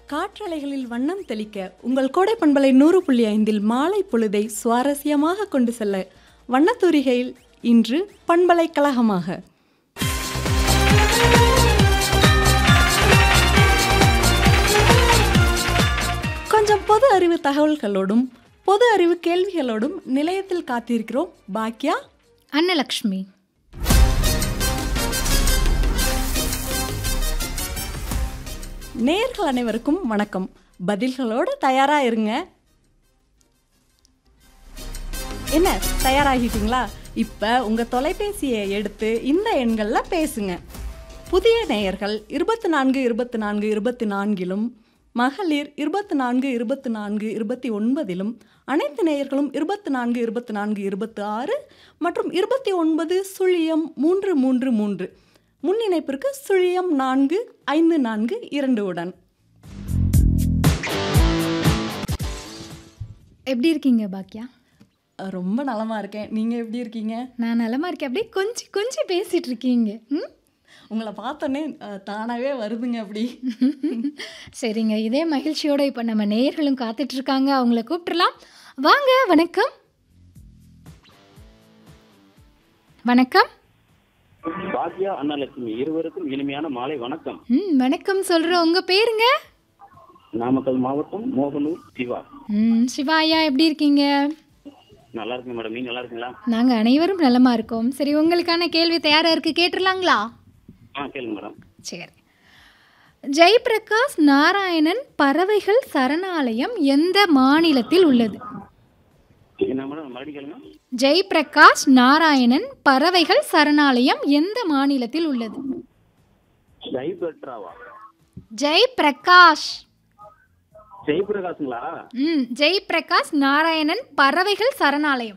காற்றலைகளில் வண்ணம் தெளிக்க உங்கள் கோடை பண்பலை நூறு புள்ளி ஐந்தில் மாலை பொழுதை சுவாரஸ்யமாக கொண்டு செல்ல வண்ணத்தூரிகையில் இன்று பண்பலைக்கழகமாக கொஞ்சம் பொது அறிவு தகவல்களோடும் பொது அறிவு கேள்விகளோடும் நிலையத்தில் காத்திருக்கிறோம் பாக்கியா அன்னலக்ஷ்மி நேர்கள் அனைவருக்கும் வணக்கம் பதில்களோடு தயாரா இருங்க என்ன தயாராகிட்டீங்களா இப்போ உங்கள் தொலைபேசியை எடுத்து இந்த எண்களில் பேசுங்க புதிய நேயர்கள் இருபத்தி நான்கு இருபத்தி நான்கு இருபத்தி நான்கிலும் மகளிர் இருபத்தி நான்கு இருபத்தி நான்கு இருபத்தி ஒன்பதிலும் அனைத்து நேயர்களும் இருபத்தி நான்கு இருபத்தி நான்கு இருபத்தி ஆறு மற்றும் இருபத்தி ஒன்பது சுழியம் மூன்று மூன்று மூன்று முன் இணைப்பிற்கு சுழியம் நான்கு ஐந்து நான்கு இரண்டு உடன் எப்படி இருக்கீங்க பாக்கியா ரொம்ப நலமா இருக்கேன் நீங்கள் எப்படி இருக்கீங்க நான் நலமா இருக்கேன் அப்படியே கொஞ்சம் கொஞ்சம் பேசிட்டு இருக்கீங்க ம் உங்களை பார்த்தோன்னே அஹ், தானாவே வருதுங்க அப்படி சரிங்க இதே மகிழ்ச்சியோட இப்போ நம்ம நேயர்களும் காத்துட்டு இருக்காங்க அவங்கள கூப்பிட்டுலாம் வாங்க வணக்கம் வணக்கம் பாக்யா அன்னலட்சுமி இருவருக்கும் இனிமையான மாலை வணக்கம் ம் வணக்கம் சொல்கிறோம் உங்கள் பேருங்க நாமக்கல் மாவட்டம் மோகனூர் சிவா ம் சிவாயா எப்படி இருக்கீங்க நல்லா இருக்கேன் மேடம் நீங்க நல்லா இருக்கீங்களா நாங்கள் அனைவரும் நலமா இருக்கோம் சரி உங்களுக்கான கேள்வி தயாராக இருக்குது கேட்டுடலாங்களா ஆ கேளுங்க மேடம் சரி ஜெயபிரகாஷ் நாராயணன் பறவைகள் சரணாலயம் எந்த மாநிலத்தில் உள்ளது என்ன மேடம் மறுபடியும் கேளுங்க ஜெயபிரகாஷ் நாராயணன் பறவைகள் சரணாலயம் எந்த மாநிலத்தில் உள்ளது ஜெய்பெட்ராவா ஜெயபிரகாஷ் ஜெய்பிரகாஷுங்களா ம் ஜெயபிரகாஷ் நாராயணன் பறவைகள் சரணாலயம்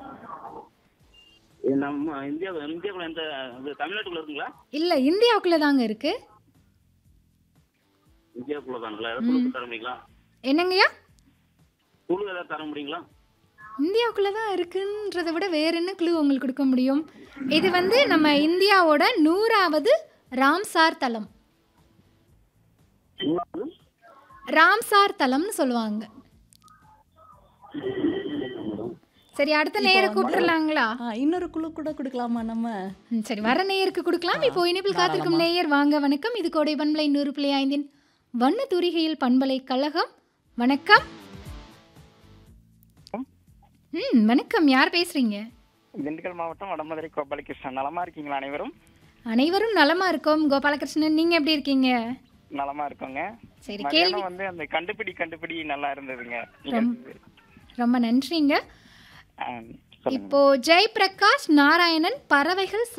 இது நம்ம இந்தியா இந்தியாவுக்குள்ள எந்த இது தமிழ்நாட்டுக்குள்ள இருக்குங்களா இல்லை இந்தியாவுக்குள்ள தாங்க இருக்கு இந்தியாவுக்குள்ள தானுங்களா ஏதாவது குழு தர முடியுங்களா என்னங்கய்யா குழு ஏதாவது தர முடியுங்களா இந்தியாவுக்குள்ள தான் இருக்குன்றதை விட வேற என்ன க்ளூ உங்களுக்கு கொடுக்க முடியும் இது வந்து நம்ம இந்தியாவோட நூறாவது ராம்சார் தலம் நூறு? ராம்சார் தலம்னு சொல்லுவாங்க சரி அடுத்த நேர கூப்பிட்டுலாங்களா ஆ, இன்னொரு குழு கூட கொடுக்கலாமா நம்ம ம், சரி வர நேயருக்கு கொடுக்கலாம் இப்போ இனிப்பில் காத்திருக்கும் நேயர் வாங்க வணக்கம் இது கோடை பண்பலை நூறு புள்ளி ஐந்தின் வண்ண தூரிகையில் பண்பலை கழகம் வணக்கம் ம் வணக்கம் யார் பேசுறீங்க திண்டுக்கல் மாவட்டம் வடமதுரை கோபாலகிருஷ்ணன் நலமா இருக்கீங்களா அனைவரும் அனைவரும் நலமா இருக்கோம் கோபாலகிருஷ்ணன் நீங்க எப்படி இருக்கீங்க நலமா இருக்கோங்க சரி கேள்வி மதியானம் வந்து அந்த கண்டுபிடி கண்டுபிடி நல்லா இருந்ததுங்க ரொம்ப- ரொம்ப நன்றிங்க ஆ, சொல்லுங்க இப்போ ஜெயபிரகாஷ் நாராயணன் பறவைகள்